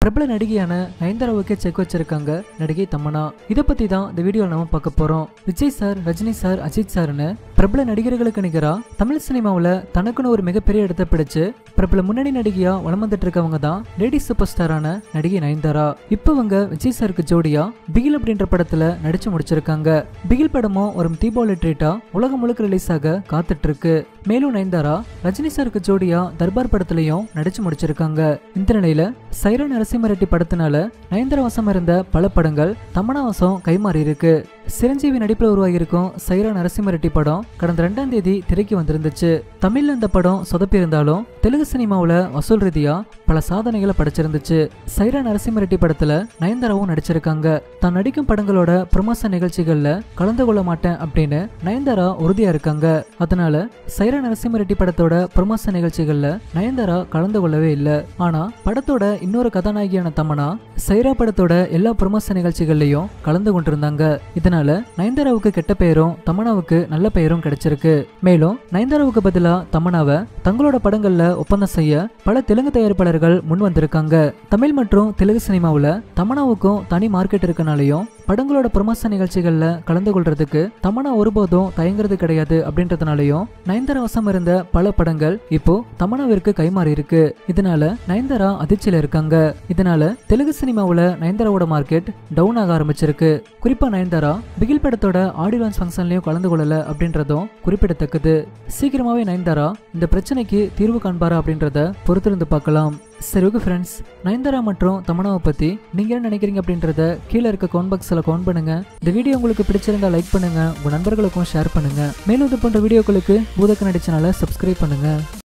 பிரபல நடிகையான நயன்தாராவுக்கே செக் வச்சிருக்காங்க நடிகை தமன்னா இதை பத்தி தான் இந்த வீடியோவில் நம்ம பார்க்க போறோம் விஜய் சார் ரஜினி சார் அஜித் சார்னு பிரபல நடிகர்களுக்கு நிகரா தமிழ் சினிமாவில் தனக்குன்னு ஒரு மிகப்பெரிய இடத்தை பிடிச்சு பிரபல முன்னணி நடிகையா வலம் வந்துட்டு இருக்கவங்க தான் லேடி சூப்பர் ஸ்டாரான நடிகை நயன்தாரா இப்போ அவங்க விஜய் சாருக்கு ஜோடியா பிகில் அப்படின்ற படத்துல நடிச்சு முடிச்சிருக்காங்க பிகில் படமும் ஒரு தீபாவளி ட்ரீட்டா உலகம் முழுக்க ரிலீஸ் ஆக காத்துட்டு இருக்கு மேலும் நயன்தாரா ரஜினி சாருக்கு ஜோடியா தர்பார் படத்துலயும் நடிச்சு முடிச்சிருக்காங்க இந்த நிலையில சைரா நரசிம்ம ரெட்டி படத்தினால நயன்தாரா வசம் இருந்த பல படங்கள் தமனா வசம் கைமாறி இருக்கு சிரஞ்சீவி நடிப்பில் உருவாகியிருக்கும் சைரா நரசிம்ம ரெட்டி படம் கடந்த ரெண்டாம் தேதி திரைக்கு வந்திருந்துச்சு தமிழ்ல இந்த படம் சொதப்பி இருந்தாலும் தெலுங்கு சினிமாவில் வசூல் ரீதியா பல சாதனைகளை படைச்சிருந்துச்சு சைரா நரசிம்ம ரெட்டி படத்துல நயன்தாராவும் நடிச்சிருக்காங்க தான் நடிக்கும் படங்களோட ப்ரொமோஷன் நிகழ்ச்சிகள்ல கலந்து கொள்ள மாட்டேன் அப்படின்னு நயன்தாரா உறுதியா இருக்காங்க அதனால சைரா நரசிம்ம ரெட்டி படத்தோட ப்ரொமோஷன் நிகழ்ச்சிகள்ல நயன்தாரா கலந்து கொள்ளவே இல்லை ஆனா படத்தோட இன்னொரு கதாநாயகியான தமனா சைரா படத்தோட எல்லா ப்ரொமோஷன் நிகழ்ச்சிகள்லயும் கலந்து கொண்டிருந்தாங்க இதனால நயன்தாராவுக்கு கெட்ட பெயரும் தமனாவுக்கு நல்ல பெயரும் கிடைச்சிருக்கு மேலும் நயன்தாராவுக்கு பதிலா தமனாவை தங்களோட படங்கள்ல ஒப்பந்தம் செய்ய பல தெலுங்கு தயாரிப்பாளர்கள் முன் வந்திருக்காங்க தமிழ் மற்றும் தெலுங்கு சினிமாவுல தமனாவுக்கும் தனி மார்க்கெட் இருக்கனாலையும் படங்களோட ப்ரொமோஷன் நிகழ்ச்சிகள்ல கலந்து கொள்றதுக்கு தமனா ஒருபோதும் தயங்குறது கிடையாது அப்படின்றதுனாலயும் நயன்தாரா வசம் இருந்த பல படங்கள் இப்போ தமனாவிற்கு கைமாறி இருக்கு இதனால நயன்தாரா அதிர்ச்சியில இருக்காங்க இதனால தெலுங்கு சினிமாவுல நயன்தாராவோட மார்க்கெட் டவுன் ஆக ஆரம்பிச்சிருக்கு குறிப்பா நயன்தாரா பிகில் படத்தோட ஆடியோ லான்ச் ஃபங்க்ஷன்லயும் கலந்து கொள்ளல அப்படின்றதும் குறிப்பிடத்தக்கது சீக்கிரமாவே நயன்தாரா இந்த பிரச்சனைக்கு தீர்வு காண்பாரா அப்படின்றத பொறுத்திருந்து பார்க்கலாம் சரி ஓகே ஃப்ரெண்ட்ஸ் நயன்தாரா மற்றும் தமனாவை பற்றி நீங்கள் என்ன நினைக்கிறீங்க அப்படின்றத கீழே இருக்க கவுண்ட் பாக்ஸில் கவுண்ட் பண்ணுங்க இந்த வீடியோ உங்களுக்கு பிடிச்சிருந்தா லைக் பண்ணுங்க உங்கள் நண்பர்களுக்கும் ஷேர் பண்ணுங்க மேலும் இது போன்ற வீடியோக்களுக்கு பூதக்க நடிச்சனால சப்ஸ்கிரைப் பண்ணுங்க